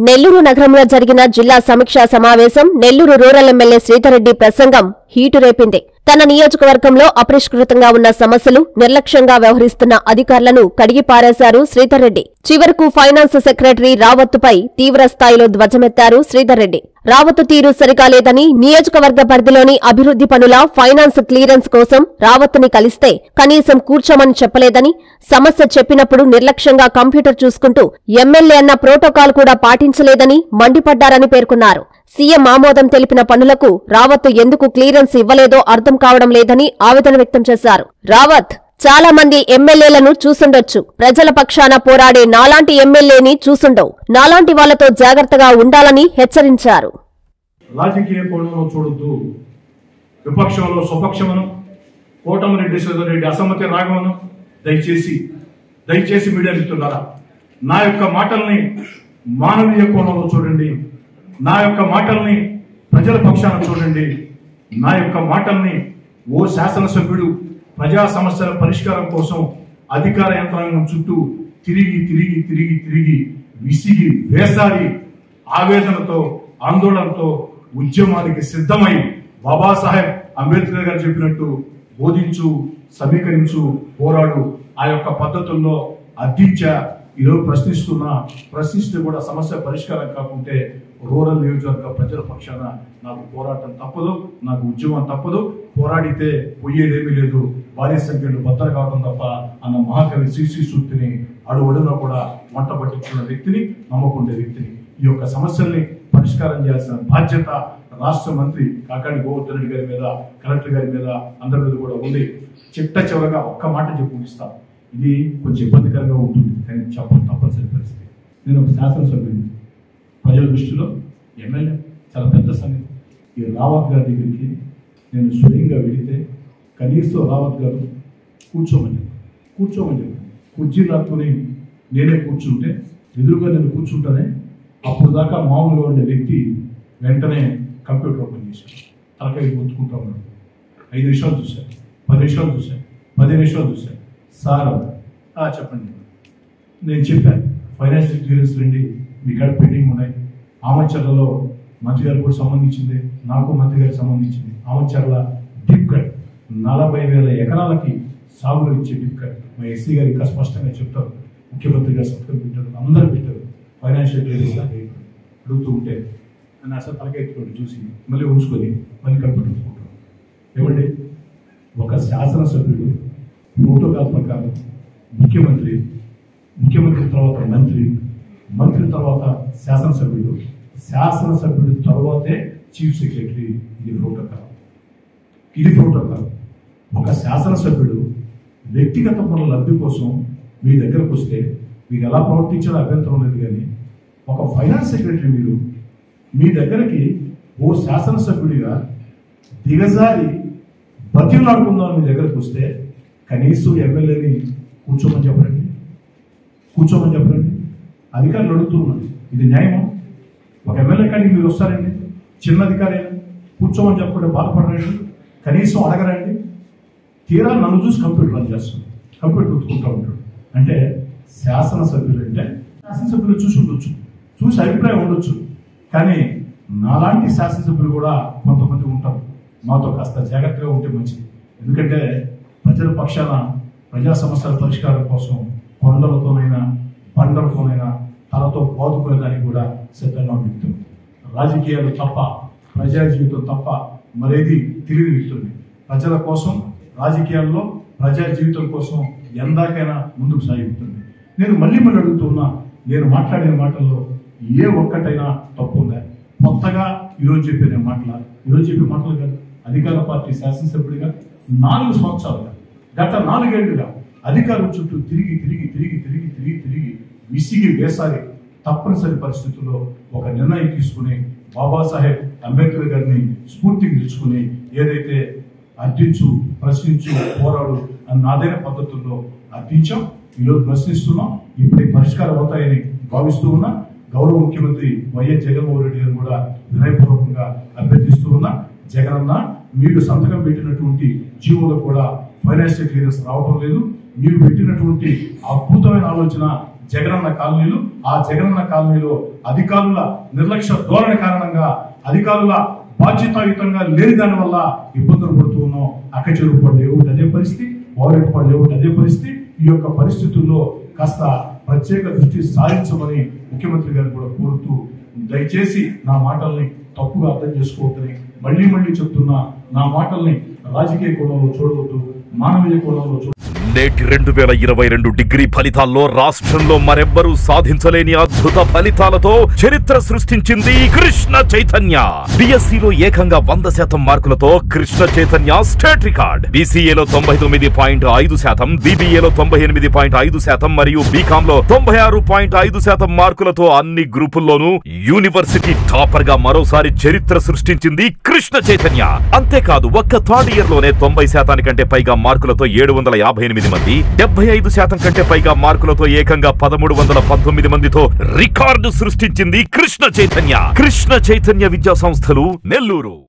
నెల్లూరు నగరంలో జరిగిన జిల్లా సమీక్షా సమావేశం నెల్లూరు రూరల్ ఎమ్మెల్యే శ్రీధర్రెడ్డి ప్రసంగం హీటు రేపింది తన నియోజకవర్గంలో అపరిష్కృతంగా ఉన్న సమస్యలు నిర్లక్ష్యంగా వ్యవహరిస్తున్న అధికారులను కడిగి పారేశారు శ్రీధర్రెడ్డి చివరకు ఫైనాన్స్ సెక్రటరీ రావత్తుపై తీవ్ర స్థాయిలో ధ్వజమెత్తారు శ్రీధర్రెడ్డి రావత్తు తీరు సరిగా లేదని నియోజకవర్గ పరిధిలోని అభివృద్ధి పనుల ఫైనాన్స్ క్లియరెన్స్ కోసం రావత్తుని కలిస్తే కనీసం కూర్చోమని చెప్పలేదని సమస్య చెప్పినప్పుడు నిర్లక్ష్యంగా కంప్యూటర్ చూసుకుంటూ ఎమ్మెల్యే అన్న ప్రోటోకాల్ కూడా పాటించలేదని మండిపడ్డారని పేర్కొన్నారు సీఎం ఆమోదం తెలిపిన పనులకు రావత్ ఎందుకు క్లియరెన్స్ ఇవ్వలేదో అర్థం కావడం లేదని ఆవేదన వ్యక్తం చేశారు రావత్ చాలా మంది ఎమ్మెల్యేలను చూసుండొచ్చు ప్రజల పక్షాన పోరాడే నాలాంటి ఎమ్మెల్యేని చూసుండవు నాలాంటి వాళ్లతో జాగ్రత్తగా ఉండాలని హెచ్చరించారు రాజకీయ కోణంలో చూడొద్దు విపక్షంలో స్వపక్షమను కోటమిరెడ్డి రెడ్డి అసమ్మతి రాగమను దయచేసి దయచేసి మీడియా మిత్రులారా నా యొక్క మాటల్ని మానవీయ కోణంలో చూడండి నా యొక్క మాటల్ని ప్రజల పక్షాన చూడండి నా యొక్క మాటల్ని ఓ శాసనసభ్యుడు ప్రజా సమస్యల పరిష్కారం కోసం అధికార యంత్రాంగం చుట్టూ తిరిగి తిరిగి తిరిగి తిరిగి విసిగి వేసారి ఆవేదనతో ఆందోళనతో ఉద్యమానికి సిద్ధమై బాబాసాహెబ్ అంబేద్కర్ గారు చెప్పినట్టు బోధించు సమీకరించు పోరాడు ఆ యొక్క పద్ధతుల్లో అర్థించా ఈరోజు ప్రశ్నిస్తున్నా ప్రశ్నిస్తే కూడా సమస్య పరిష్కారం కాకుంటే రూరల్ నియోజకవర్గ ప్రజల పక్షాన నాకు పోరాటం తప్పదు నాకు ఉద్యమం తప్పదు పోరాడితే పోయేదేమీ లేదు భారీ సంఖ్యలో బద్దలు కావడం తప్ప అన్న మహాకవి శ్రీ సూక్తిని అడుగడున కూడా వంట పట్టించుకున్న వ్యక్తిని నమ్మకుండే వ్యక్తిని ఈ యొక్క సమస్యల్ని పరిష్కారం చేయాల్సిన బాధ్యత రాష్ట్ర మంత్రి కాకాని గోవర్ధన్ రెడ్డి గారి మీద కలెక్టర్ గారి మీద అందరి మీద కూడా ఉంది చిట్ట చివరగా ఒక్క మాట చెప్పి ముగిస్తా ఇది కొంచెం ఇబ్బందికరంగా ఉంటుంది కానీ చెప్పడం తప్పనిసరి పరిస్థితి నేను ఒక శాసనసభ్యుడిని ప్రజల దృష్టిలో ఎమ్మెల్యే చాలా పెద్ద సంగతి ఈ రావత్ గారి దగ్గరికి నేను స్వయంగా వెళితే కనీసం రావత్ గారు కూర్చోమని చెప్పాను కూర్చోమని చెప్పాను కుర్చీ లాక్కుని నేనే కూర్చుంటే ఎదురుగా నేను కూర్చుంటానే అప్పుడు దాకా మామూలుగా ఉండే వ్యక్తి వెంటనే కంప్యూటర్ ఓపెన్ చేశాడు తలకాయ గుర్తుకుంటా ఉన్నాడు ఐదు నిమిషాలు చూశాను పది నిమిషాలు చూశాను పది నిమిషాలు చూశాను సార్ "ఆ, చెప్పండి నేను చెప్పాను ఫైనాన్షియల్ క్లియరెన్స్ రండి మీ కాడ పెండింగ్ ఉన్నాయి ఆమచర్లలో మంత్రి గారికి కూడా సంబంధించింది నాకు మంత్రి గారికి సంబంధించింది ఆమచర్ల డిప్ కట్ నలభై వేల ఎకరాలకి సాగులు ఇచ్చే డిప్ కట్ మా ఎస్సీ గారు ఇంకా స్పష్టంగా చెప్తారు ముఖ్యమంత్రి గారు సంతకం పెట్టారు అందరూ పెట్టారు ఫైనాన్షియల్ క్లియరెన్స్ లాగా అడుగుతూ ఉంటే అని అసలు తలకెత్తుకోండి చూసి మళ్ళీ ఉంచుకొని మళ్ళీ కంప్యూటర్ చూసుకుంటాం ఏమండి ఒక శాసనసభ్యుడు ప్రోటోకాల్ ప్రకారం ముఖ్యమంత్రి ముఖ్యమంత్రి తర్వాత మంత్రి మంత్రి తర్వాత శాసనసభ్యుడు శాసనసభ్యుడు తర్వాతే చీఫ్ సెక్రటరీ ఇది ప్రోటోకాల్ ఇది ప్రోటోకాల్ ఒక శాసనసభ్యుడు వ్యక్తిగత పనుల లబ్ధి కోసం మీ దగ్గరకు వస్తే మీరు ఎలా ప్రవర్తించాలో అభ్యంతరం లేదు కానీ ఒక ఫైనాన్స్ సెక్రటరీ మీరు మీ దగ్గరికి ఓ శాసనసభ్యుడిగా దిగజారి బతిలాడుకుందాం మీ దగ్గరకు వస్తే కనీసం ఎమ్మెల్యేని కూర్చోమని చెప్పరండి కూర్చోమని చెప్పరండి అధికారులు అడుగుతున్నారు ఇది న్యాయమా ఒక ఎమ్మెల్యే కానీ మీరు వస్తారండి చిన్న అధికారి కూర్చోమని చెప్పకుండా బాధపడరండి కనీసం అడగరండి తీరా నన్ను చూసి కంప్యూటర్ రన్ చేస్తాను కంప్యూటర్ ఉత్తుకుంటూ ఉంటాడు అంటే శాసనసభ్యులు అంటే శాసనసభ్యులు చూసి ఉండొచ్చు చూసి అభిప్రాయం ఉండొచ్చు కానీ నాలాంటి శాసనసభ్యులు కూడా కొంతమంది ఉంటారు మాతో కాస్త జాగ్రత్తగా ఉంటే మంచిది ఎందుకంటే ప్రజల పక్షాన ప్రజా సమస్యల పరిష్కారం కోసం కొండలతోనైనా బండలతోనైనా తలతో బాదుకునేదానికి కూడా సిద్ధంగా ఉన్న వ్యక్తులు రాజకీయాలు తప్ప ప్రజా జీవితం తప్ప మరేది తెలియని వ్యక్తుల్ని ప్రజల కోసం రాజకీయాల్లో ప్రజా జీవితం కోసం ఎందాకైనా ముందుకు సాగుతుంది నేను మళ్ళీ మళ్ళీ అడుగుతున్నా నేను మాట్లాడిన మాటల్లో ఏ ఒక్కటైనా తప్పు ఉందా కొత్తగా ఈరోజు చెప్పే నేను మాటల ఈరోజు చెప్పే మాటలు కాదు అధికార పార్టీ శాసనసభ్యుడిగా నాలుగు సంవత్సరాలుగా గత నాలుగేళ్లుగా అధికారుల చుట్టూ తిరిగి తిరిగి తిరిగి తిరిగి తిరిగి తిరిగి విసిగి వేసారి తప్పనిసరి పరిస్థితుల్లో ఒక నిర్ణయం తీసుకుని బాబాసాహెబ్ అంబేద్కర్ గారిని స్ఫూర్తికి తెచ్చుకుని ఏదైతే అర్థించు ప్రశ్నించు పోరాడు అన్న నాదైన పద్ధతుల్లో అర్థించాం ఈరోజు ప్రశ్నిస్తున్నాం ఇప్పుడు పరిష్కారం అవుతాయని భావిస్తూ ఉన్నా గౌరవ ముఖ్యమంత్రి వైఎస్ జగన్మోహన్ రెడ్డి గారు కూడా వినయపూర్వకంగా అభ్యర్థిస్తూ ఉన్నా జగనన్న మీరు సంతకం పెట్టినటువంటి జీవోలో కూడా ఫైనాన్షియల్ క్లియరెన్స్ రావడం లేదు మీరు పెట్టినటువంటి అద్భుతమైన ఆలోచన జగనన్న కాలనీలు ఆ జగనన్న కాలనీలో అధికారుల నిర్లక్ష్య ధోరణి కారణంగా అధికారుల బాధ్యతాయుతంగా లేని దాని వల్ల ఇబ్బందులు పడుతూ ఉన్నాం అక్కచెరువు పడు లేవుటి అదే పరిస్థితి వారెట్ పడు లేవుటి అదే పరిస్థితి ఈ యొక్క పరిస్థితుల్లో కాస్త ప్రత్యేక దృష్టి సారించమని ముఖ్యమంత్రి గారు కూడా కోరుతూ దయచేసి నా మాటల్ని తప్పుగా అర్థం చేసుకోవద్దని మళ్ళీ మళ్ళీ చెప్తున్నా నా మాటల్ని రాజకీయ కోణంలో చూడవద్దు మానవీయ కోణంలో చూడ నేటి రెండు వేల ఇరవై రెండు డిగ్రీ ఫలితాల్లో రాష్ట్రంలో మరెవ్వరూ సాధించలేని అద్భుత ఫలితాలతో చరిత్ర సృష్టించింది కృష్ణ చైతన్య బిఎస్సిలో ఏకంగా వంద శాతం మార్కులతో కృష్ణ చైతన్య స్టేట్ రికార్డ్ బీసీఏలో తొంభై తొమ్మిది పాయింట్ ఐదు శాతం బీబీఏలో తొంభై ఎనిమిది పాయింట్ ఐదు శాతం మరియు బీకామ్ లో తొంభై ఆరు పాయింట్ ఐదు శాతం మార్కులతో అన్ని గ్రూపుల్లోనూ యూనివర్సిటీ టాపర్ గా మరోసారి చరిత్ర సృష్టించింది కృష్ణ చైతన్య అంతేకాదు ఒక్క థర్డ్ ఇయర్ లోనే తొంభై శాతానికంటే పైగా మార్కులతో ఏడు వందల యాభై ఎనిమిది మంది డెబ్బై ఐదు శాతం కంటే పైగా మార్కులతో ఏకంగా పదమూడు వందల పంతొమ్మిది మందితో రికార్డు సృష్టించింది కృష్ణ చైతన్య కృష్ణ చైతన్య విద్యా సంస్థలు నెల్లూరు